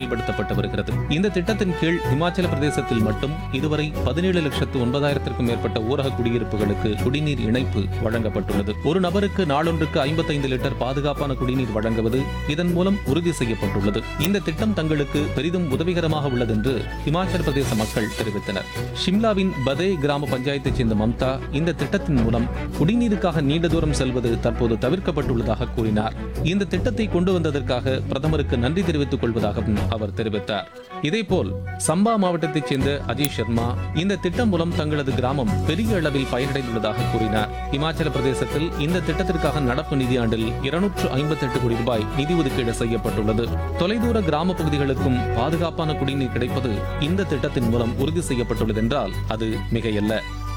செயல்படுத்தப்பட்டு வருகிறது இந்த திட்டத்தின் கீழ் இமாச்சல பிரதேசத்தில் மட்டும் இதுவரை பதினேழு லட்சத்து ஒன்பதாயிரத்திற்கும் மேற்பட்ட ஊரக குடியிருப்புகளுக்கு குடிநீர் இணைப்பு வழங்கப்பட்டுள்ளது ஒரு நபருக்கு நாளொன்றுக்கு ஐம்பத்தைந்து லிட்டர் பாதுகாப்பான குடிநீர் வழங்குவது இதன் மூலம் உறுதி செய்யப்பட்டுள்ளது இந்த திட்டம் தங்களுக்கு பெரிதும் உதவிகரமாக உள்ளது என்று இமாச்சல பிரதேச மக்கள் தெரிவித்தனர் ஷிம்லாவின் பதே கிராம பஞ்சாயத்தைச் சேர்ந்த மம்தா இந்த திட்டத்தின் மூலம் குடிநீருக்காக நீண்ட தூரம் செல்வது தற்போது தவிர்க்கப்பட்டுள்ளதாக கூறினார் இந்த திட்டத்தை கொண்டு வந்ததற்காக பிரதமருக்கு நன்றி தெரிவித்துக் கொள்வதாகவும் அவர் தெரிவித்தார் இதேபோல் சம்பா மாவட்டத்தைச் சேர்ந்த அஜய் சர்மா இந்த திட்டம் மூலம் தங்களது கிராமம் பெரிய அளவில் பயனடைந்துள்ளதாக கூறினார் இமாச்சல பிரதேசத்தில் இந்த திட்டத்திற்காக நடப்பு நிதியாண்டில் இருநூற்று ஐம்பத்தி எட்டு கோடி ரூபாய் நிதி ஒதுக்கீடு செய்யப்பட்டுள்ளது தொலைதூர கிராம பகுதிகளுக்கும் பாதுகாப்பான குடிநீர் கிடைப்பது இந்த திட்டத்தின் மூலம் உறுதி செய்யப்பட்டுள்ளது என்றால் அது மிகையல்ல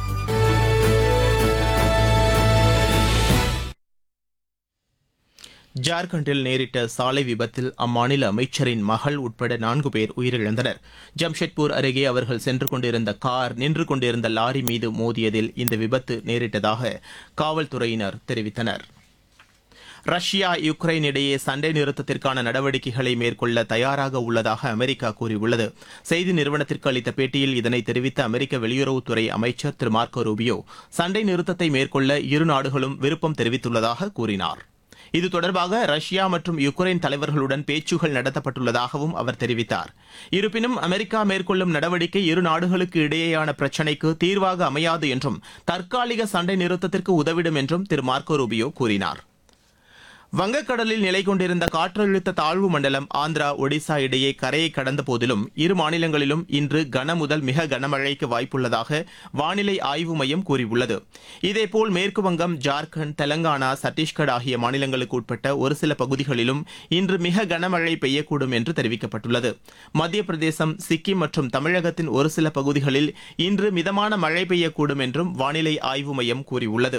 ஜார்க்கண்டில் நேரிட்ட சாலை விபத்தில் அம்மாநில அமைச்சரின் மகள் உட்பட நான்கு பேர் உயிரிழந்தனர் ஜம்ஷெட்பூர் அருகே அவர்கள் சென்று கொண்டிருந்த கார் நின்று கொண்டிருந்த லாரி மீது மோதியதில் இந்த விபத்து நேரிட்டதாக காவல்துறையினர் தெரிவித்தனர் ரஷ்யா யுக்ரைன் இடையே சண்டை நிறுத்தத்திற்கான நடவடிக்கைகளை மேற்கொள்ள தயாராக உள்ளதாக அமெரிக்கா கூறியுள்ளது செய்தி நிறுவனத்திற்கு அளித்த பேட்டியில் இதனை தெரிவித்த அமெரிக்க வெளியுறவுத்துறை அமைச்சர் திரு மார்க்கோ ரூபியோ சண்டை நிறுத்தத்தை மேற்கொள்ள இரு நாடுகளும் விருப்பம் தெரிவித்துள்ளதாக கூறினார் இது தொடர்பாக ரஷ்யா மற்றும் யுக்ரைன் தலைவர்களுடன் பேச்சுகள் நடத்தப்பட்டுள்ளதாகவும் அவர் தெரிவித்தார் இருப்பினும் அமெரிக்கா மேற்கொள்ளும் நடவடிக்கை இரு நாடுகளுக்கு இடையேயான பிரச்சினைக்கு தீர்வாக அமையாது என்றும் தற்காலிக சண்டை நிறுத்தத்திற்கு உதவிடும் என்றும் திரு மார்க்கோ ரூபியோ கூறினார் வங்கக்கடலில் நிலை கொண்டிருந்த காற்றழுத்த தாழ்வு மண்டலம் ஆந்திரா ஒடிசா இடையே கரையை கடந்த போதிலும் இரு மாநிலங்களிலும் இன்று கன முதல் மிக கனமழைக்கு வாய்ப்புள்ளதாக வானிலை ஆய்வு மையம் கூறியுள்ளது இதேபோல் மேற்கு வங்கம் ஜார்க்கண்ட் தெலங்கானா சத்தீஸ்கர் ஆகிய மாநிலங்களுக்கு உட்பட்ட ஒரு சில பகுதிகளிலும் இன்று மிக கனமழை பெய்யக்கூடும் என்று தெரிவிக்கப்பட்டுள்ளது மத்திய பிரதேசம் சிக்கிம் மற்றும் தமிழகத்தின் ஒரு சில பகுதிகளில் இன்று மிதமான மழை பெய்யக்கூடும் என்றும் வானிலை ஆய்வு மையம் கூறியுள்ளது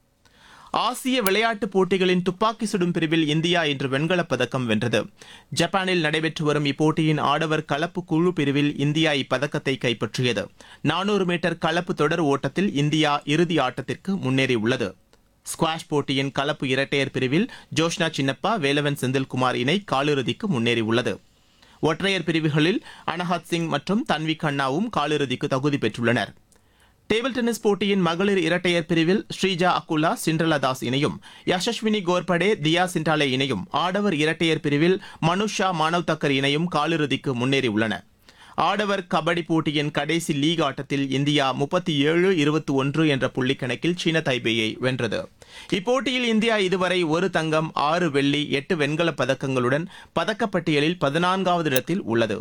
ஆசிய விளையாட்டுப் போட்டிகளின் துப்பாக்கி சுடும் பிரிவில் இந்தியா இன்று வெண்கலப் பதக்கம் வென்றது ஜப்பானில் நடைபெற்று வரும் இப்போட்டியின் ஆடவர் கலப்பு குழு பிரிவில் இந்தியா இப்பதக்கத்தை கைப்பற்றியது நானூறு மீட்டர் கலப்பு தொடர் ஓட்டத்தில் இந்தியா இறுதி ஆட்டத்திற்கு முன்னேறியுள்ளது ஸ்குவாஷ் போட்டியின் கலப்பு இரட்டையர் பிரிவில் ஜோஷ்னா சின்னப்பா வேலவன் செந்தில்குமார் இணை காலிறுதிக்கு முன்னேறியுள்ளது ஒற்றையர் பிரிவுகளில் அனஹாத் சிங் மற்றும் தன்வி கண்ணாவும் காலிறுதிக்கு தகுதி பெற்றுள்ளனர் டேபிள் டென்னிஸ் போட்டியின் மகளிர் இரட்டையர் பிரிவில் ஸ்ரீஜா அக்குலா சிண்ட்ரலா தாஸ் இணையும் யசஸ்வினி கோர்படே தியா சிண்டாலே இணையும் ஆடவர் இரட்டையர் பிரிவில் மனுஷா மானவ் தக்கர் இணையும் காலிறுதிக்கு முன்னேறியுள்ளன ஆடவர் கபடி போட்டியின் கடைசி லீக் ஆட்டத்தில் இந்தியா முப்பத்தி ஏழு இருபத்தி ஒன்று என்ற புள்ளிக்கணக்கில் சீன தைபேயை வென்றது இப்போட்டியில் இந்தியா இதுவரை ஒரு தங்கம் ஆறு வெள்ளி எட்டு வெண்கலப் பதக்கங்களுடன் பதக்கப்பட்டியலில் பதினான்காவது இடத்தில் உள்ளது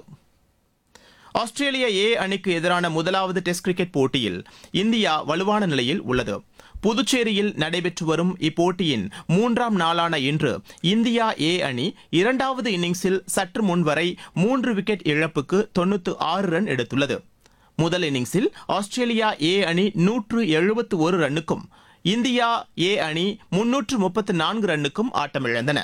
ஆஸ்திரேலிய ஏ அணிக்கு எதிரான முதலாவது டெஸ்ட் கிரிக்கெட் போட்டியில் இந்தியா வலுவான நிலையில் உள்ளது புதுச்சேரியில் நடைபெற்று வரும் இப்போட்டியின் மூன்றாம் நாளான இன்று இந்தியா ஏ அணி இரண்டாவது இன்னிங்ஸில் சற்று முன்வரை மூன்று விக்கெட் இழப்புக்கு தொண்ணூத்து ஆறு ரன் எடுத்துள்ளது முதல் இன்னிங்ஸில் ஆஸ்திரேலியா ஏ அணி நூற்று எழுபத்து ஒரு ரன்னுக்கும் இந்தியா ஏ அணி முன்னூற்று முப்பத்து நான்கு ரன்னுக்கும் ஆட்டமிழந்தன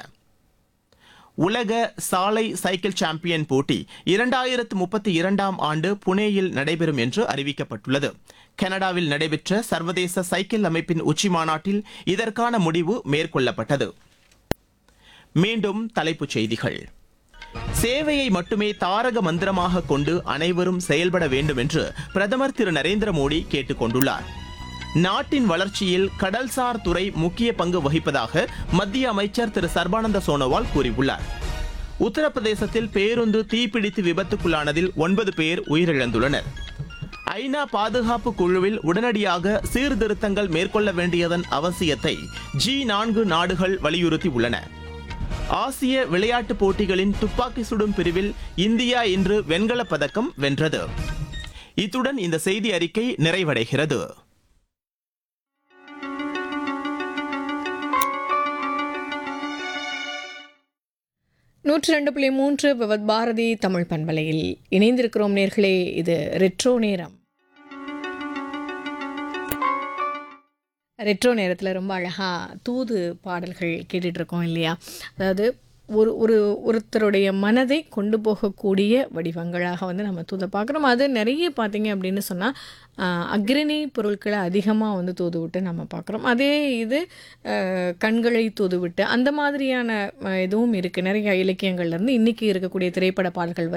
உலக சாலை சைக்கிள் சாம்பியன் போட்டி இரண்டாயிரத்து முப்பத்தி இரண்டாம் ஆண்டு புனேயில் நடைபெறும் என்று அறிவிக்கப்பட்டுள்ளது கனடாவில் நடைபெற்ற சர்வதேச சைக்கிள் அமைப்பின் உச்சி மாநாட்டில் இதற்கான முடிவு மேற்கொள்ளப்பட்டது மீண்டும் தலைப்புச் செய்திகள் சேவையை மட்டுமே தாரக மந்திரமாக கொண்டு அனைவரும் செயல்பட வேண்டும் என்று பிரதமர் திரு நரேந்திர மோடி கேட்டுக் கொண்டுள்ளார் நாட்டின் வளர்ச்சியில் கடல்சார் துறை முக்கிய பங்கு வகிப்பதாக மத்திய அமைச்சர் திரு சர்பானந்த சோனோவால் கூறியுள்ளார் உத்தரப்பிரதேசத்தில் பேருந்து தீப்பிடித்து விபத்துக்குள்ளானதில் ஒன்பது பேர் உயிரிழந்துள்ளனர் ஐநா பாதுகாப்பு குழுவில் உடனடியாக சீர்திருத்தங்கள் மேற்கொள்ள வேண்டியதன் அவசியத்தை ஜி நான்கு நாடுகள் வலியுறுத்தி உள்ளன ஆசிய விளையாட்டுப் போட்டிகளின் துப்பாக்கி சுடும் பிரிவில் இந்தியா இன்று வெண்கலப் பதக்கம் வென்றது இத்துடன் இந்த செய்தி அறிக்கை நிறைவடைகிறது நூற்றி ரெண்டு புள்ளி மூன்று விவத் பாரதி தமிழ் பண்பலையில் இணைந்திருக்கிறோம் நேர்களே இது ரெட்ரோ நேரம் ரெட்ரோ நேரத்தில் ரொம்ப அழகாக தூது பாடல்கள் கேட்டுட்டு இருக்கோம் இல்லையா அதாவது ஒரு ஒரு ஒருத்தருடைய மனதை கொண்டு போகக்கூடிய வடிவங்களாக வந்து நம்ம தூதை பார்க்குறோம் அது நிறைய பார்த்தீங்க அப்படின்னு சொன்னால் அக்ரணி பொருட்களை அதிகமாக வந்து தூது விட்டு நம்ம பார்க்குறோம் அதே இது ஆஹ், கண்களை தூது விட்டு அந்த மாதிரியான ஆஹ், இதுவும் இருக்குது நிறைய இலக்கியங்கள்லேருந்து இன்றைக்கி இருக்கக்கூடிய திரைப்பட பாடல்கள் வரை